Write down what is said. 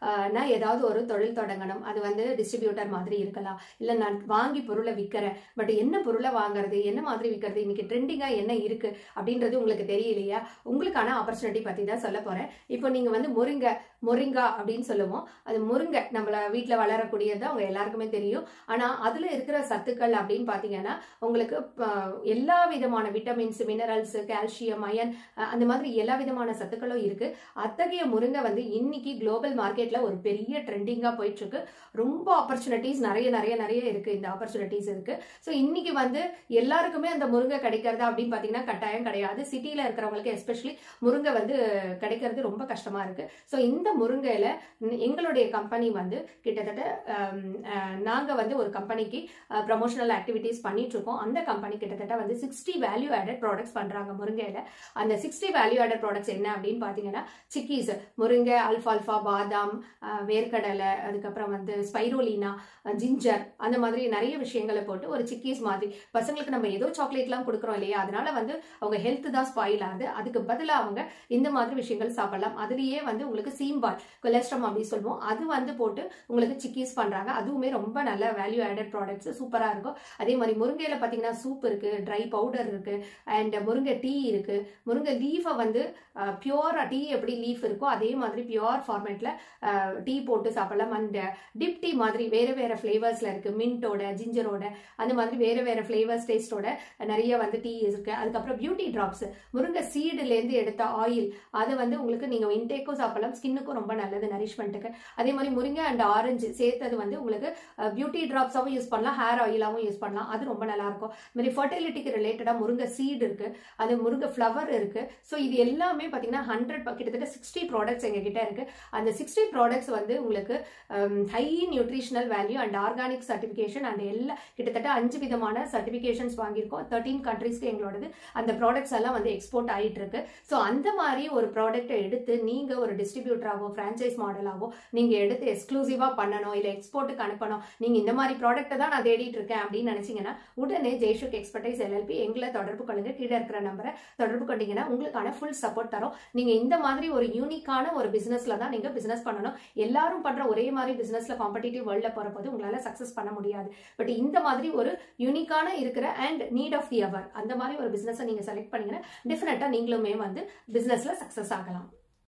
ஆஹ், நான் ஏதாவது ஒரு தொழில் தொடங்கணும் அது வந்து டிஸ்ட்ரிபியூட்டர் மாதிரி இருக்கலாம் இல்ல நான் வாங்கி பொருளை விற்கிறேன் பட் என்ன பொருளை வாங்குறது என்ன மாதிரி விற்கிறது இன்னைக்கு ட்ரெண்டிங்கா என்ன இருக்கு அப்படின்றது உங்களுக்கு தெரியலையா உங்களுக்கான ஆப்பர்ச்சுனிட்டி பத்தி தான் சொல்ல போறேன் இப்போ நீங்க வந்து முருங்கை முருங்கா அப்படின்னு சொல்லுவோம் அது முருங்கை நம்மள வீட்ல வளரக்கூடியது அவங்க எல்லாருக்குமே தெரியும் ஆனா அதுல இருக்கிற சத்துக்கள் அப்படின்னு பாத்தீங்கன்னா உங்களுக்கு ஆஹ், எல்லா விதமான விட்டமின்ஸ் மினரல்ஸ் கால்சியம் அயன் அந்த மாதிரி எல்லா விதமான சத்துக்களும் இருக்கு அத்தகைய முருங்கை வந்து இன்னைக்கு குளோபல் மார்க்கெட்ல ஒரு பெரிய ட்ரெண்டிங்கா போயிட்டு இருக்கு ரொம்ப ஆப்பர்ச்சுனிட்டிஸ் நிறைய நிறைய நிறைய இருக்கு இந்த ஆப்பர்ச்சுனிட்டிஸ் இருக்கு ஸோ இன்னைக்கு வந்து எல்லாருக்குமே அந்த முருங்கை கிடைக்கிறதா அப்படின்னு பாத்தீங்கன்னா கட்டாயம் கிடையாது சிட்டில இருக்கிறவங்களுக்கு எஸ்பெஷலி முருங்கை வந்து கிடைக்கிறது ரொம்ப கஷ்டமா இருக்கு ஸோ இந்த முருங்கையில ந- எங்களுடைய கம்பெனி வந்து கிட்டத்தட்ட ஆம், அஹ், நாங்க வந்து ஒரு கம்பெனிக்கு ப்ரமோஷனல் ஆக்டிவிட்டீஸ் பண்ணிட்டு இருக்கோம் அந்த கம்பெனி கிட்டத்தட்ட வந்து சிக்ஸ்டி வேல்யூ ஆடட் ப்ராடக்ட்ஸ் பண்றாங்க முருங்கையில அந்த சிக்ஸ்டி வேல்யூ ஆடட் ப்ராடக்ட்ஸ் என்ன அப்படின்னு பாத்தீங்கன்னா சிக்கீஸ் முருங்கை அல்ஃபால்ஃபா பாதாம் அஹ், வேர்க்கடலை அதுக்கப்புறம் வந்து ஸ்பைரோலினா ஜிஞ்சர் அந்த மாதிரி நிறைய விஷயங்களை போட்டு ஒரு சிக்கீஸ் மாதிரி பசங்களுக்கு நம்ம ஏதோ சாக்லேட்லாம் கொடுக்குறோம் இல்லையா அதனால வந்து அவங்க ஹெல்த் தான் ஸ்பாயில் ஆகுது அதுக்கு பதிலா அவங்க இந்த மாதிரி விஷயங்கள் சாப்பிடலாம் அதுலயே வந்து உங்களுக்கு சீம்பால் கொலஸ்ட்ரம் அப்படின்னு சொல்லுவோம் அது வந்து போட்டு உங்களுக்கு சிக்கீஸ் பண்றாங்க அதுவுமே ரொம்ப நல்ல வேல்யூ ஆடட் ப்ராடக்ட்ஸ் சூப்பரா இருக்கும் அதே மாதிரி முருங்கையில பாத்தீங்கன்னா சூப் இருக்கு ட்ரை பவுடர் இருக்கு அண்ட் முருங்கை டீ இருக்கு முருங்கை லீஃபை வந்து பியூரா டீ எப்படி லீஃப் இருக்கோ அதே மாதிரி பியூர் ஃபார்மேட்ல டீ போட்டு சாப்பிடலாம் அண்ட் டிப் டீ மாதிரி வேற வேற ஃபிளேவர்ஸ்ல இருக்கு மின்ட்டோட ஜிஞ்சரோட அந்த மாதிரி வேற வேற ஃபிளேவர்ஸ் டேஸ்டோட நிறைய வந்து டீ இருக்கு அதுக்கப்புறம் பியூட்டி டிராப்ஸ் முருங்கை சீடுல இருந்து எடுத்த ஆயில் அதை வந்து உங்களுக்கு நீங்க இன்டேக்கும் சாப்பிடலாம் ஸ்கின்னுக்கும் ரொம்ப நல்லது நரிஷ்மெண்ட்டுக்கு அதே மாதிரி முருங்கை அண்ட் ஆரஞ்சு சேர்த்தது வந்து உங்களுக்கு பியூட்டி டிராப்ஸாவும் யூஸ் பண்ணலாம் ஹேர் ஆயிலாவும் யூஸ் பண்ணலாம் அது ரொம்ப நல்லா இருக்கும் இது மாதிரி ஃபர்டிலிட்டிக்கு ரிலேட்டடா முருங்கை சீடு இருக்கு அது முருங்கை ஃப்ளவர் இருக்கு ஸோ இது எல்லாமே பார்த்தீங்கன்னா ஹண்ட்ரட் கிட்டத்தட்ட சிக்ஸ்டி ப்ராடக்ட்ஸ் எங்க கிட்ட இருக்கு அந்த சிக்ஸ்டி ப்ராடக்ட்ஸ் வந்து உங்களுக்கு high nutritional value and organic certification and எல்லா கிட்டத்தட்ட அஞ்சு விதமான சர்டிஃபிகேஷன்ஸ் வாங்கியிருக்கோம் தேர்ட்டீன் கண்ட்ரீஸ்க்கு எங்களோடது அந்த ப்ராடக்ட்ஸ் எல்லாம் வந்து எக்ஸ்போர்ட் ஆயிட்டு இருக்கு ஸோ அந்த மாதிரி ஒரு ப்ராடக்ட்டை எடுத்து நீங்க ஒரு டிஸ்ட்ரிபியூட்டராகவோ ஃப்ரான்ச்சைஸ் மாடலாவோ நீங்க எடுத்து எக்ஸ்க்ளூசிவா பண்ணணும் இல்ல எக்ஸ்போர்ட்டுக்கு அனுப்பணும் நீங்க இந்த மாதிரி ப்ராடக்ட்டை தான் நான் தேடிட்டு இருக்கேன் அப்படின்னு நினைச்சீங்கன்னா உடனே ஜெய்ஷுக் எக்ஸ்பர்டைஸ் எல்எல்பி எங்களை தொடர்பு கொள்ளுங்க கீழே இருக்கிற நம்பரை தொடர்பு கொண்டீங்கன்னா உங்களுக்கான ஃபுல் சப்போர்ட் தரோம் நீங்க இந்த மாதிரி ஒரு யூனிக்கான ஒரு பிசினஸ்ல தான் நீங்க பிசினஸ் பண்ணணும் எல்லாரும் பண்ற ஒரே மாதிரி பிசினஸ்ல காம்படிட்டிவ் வேர்ல்ட்ல போறபோது உங்களால சக்சஸ் பண்ண முடியாது பட் இந்த மாதிரி ஒரு யூனிக்கான இருக்கிற and need of the hour அந்த மாதிரி ஒரு பிசினஸ் நீங்க செலக்ட் பண்ணீங்கன்னா டெஃபினட்டா நீங்களுமே வந்து பிசினஸ்ல சக்சஸ் ஆகலாம்